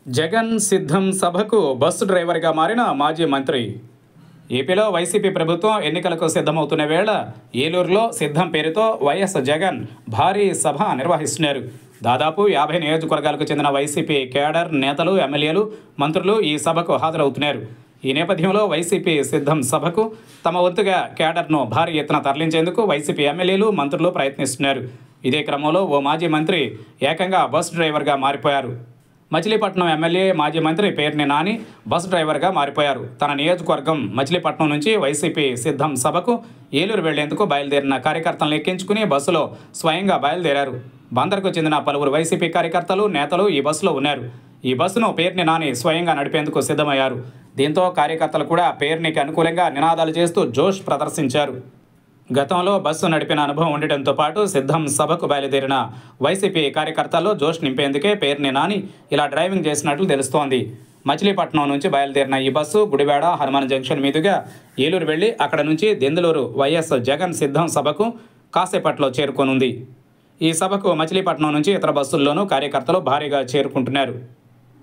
జగన్ సిద్ధం సభకు బస్సు డ్రైవర్గా మారిన మాజీ మంత్రి ఏపీలో వైసీపీ ప్రభుత్వం ఎన్నికలకు సిద్ధమవుతున్న వేళ ఏలూరులో సిద్ధం పేరుతో వైఎస్ జగన్ భారీ సభ నిర్వహిస్తున్నారు దాదాపు యాభై నియోజకవర్గాలకు చెందిన వైసీపీ కేడర్ నేతలు ఎమ్మెల్యేలు మంత్రులు ఈ సభకు హాజరవుతున్నారు ఈ నేపథ్యంలో వైసీపీ సిద్ధం సభకు తమ వంతుగా కేడర్ను భారీ ఎత్తున తరలించేందుకు వైసీపీ ఎమ్మెల్యేలు మంత్రులు ప్రయత్నిస్తున్నారు ఇదే క్రమంలో ఓ మాజీ మంత్రి ఏకంగా బస్ డ్రైవర్గా మారిపోయారు మచిలీపట్నం ఎమ్మెల్యే మాజీ మంత్రి పేర్ని నాని బస్ డ్రైవర్గా మారిపోయారు తన నియోజకవర్గం మచిలీపట్నం నుంచి వైసీపీ సిద్ధం సభకు ఏలూరు వెళ్లేందుకు బయలుదేరిన కార్యకర్తలను ఎక్కించుకుని బస్సులో స్వయంగా బయలుదేరారు బందర్కు చెందిన పలువురు వైసీపీ కార్యకర్తలు నేతలు ఈ బస్సులో ఉన్నారు ఈ బస్సును పేర్ని నాని స్వయంగా నడిపేందుకు సిద్ధమయ్యారు దీంతో కార్యకర్తలు కూడా పేర్నికి అనుకూలంగా నినాదాలు చేస్తూ జోష్ ప్రదర్శించారు గతంలో బస్సు నడిపిన అనుభవం ఉండటంతో పాటు సిద్ధం సభకు బయలుదేరిన వైసీపీ కార్యకర్తల్లో జోష్ నింపేందుకే పేరుని నాని ఇలా డ్రైవింగ్ చేసినట్లు తెలుస్తోంది మచిలీపట్నం నుంచి బయలుదేరిన ఈ బస్సు గుడివాడ హనుమాన్ జంక్షన్ మీదుగా ఏలూరు వెళ్లి అక్కడ నుంచి దెందులూరు వైఎస్ జగన్ సిద్ధం సభకు కాసేపట్లో చేరుకోనుంది ఈ సభకు మచిలీపట్నం నుంచి ఇతర బస్సుల్లోనూ కార్యకర్తలు భారీగా చేరుకుంటున్నారు